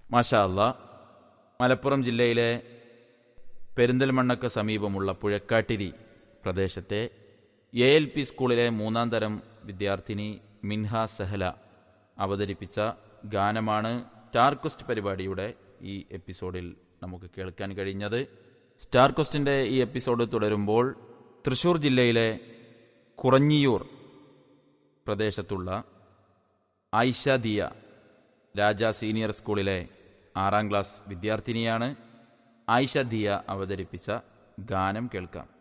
മാഷാ അല്ല മലപ്പുറം ജില്ലയിലെ പെരിന്തൽമണ്ണക്ക് സമീപമുള്ള പുഴക്കാട്ടിരി പ്രദേശത്തെ എ എൽ പി സ്കൂളിലെ മൂന്നാം തരം വിദ്യാർത്ഥിനി മിൻഹ സെഹല അവതരിപ്പിച്ച ഗാനമാണ് സ്റ്റാർക്വസ്റ്റ് പരിപാടിയുടെ ഈ എപ്പിസോഡിൽ നമുക്ക് കേൾക്കാൻ കഴിഞ്ഞത് സ്റ്റാർക്വസ്റ്റിൻ്റെ ഈ എപ്പിസോഡ് തുടരുമ്പോൾ തൃശൂർ ജില്ലയിലെ കുറഞ്ഞിയൂർ പ്രദേശത്തുള്ള ആയിഷ ദിയ രാജ സീനിയർ സ്കൂളിലെ ആറാം ക്ലാസ് വിദ്യാർത്ഥിനിയാണ് ആയിഷ ദിയ അവതരിപ്പിച്ച ഗാനം കേൾക്കാം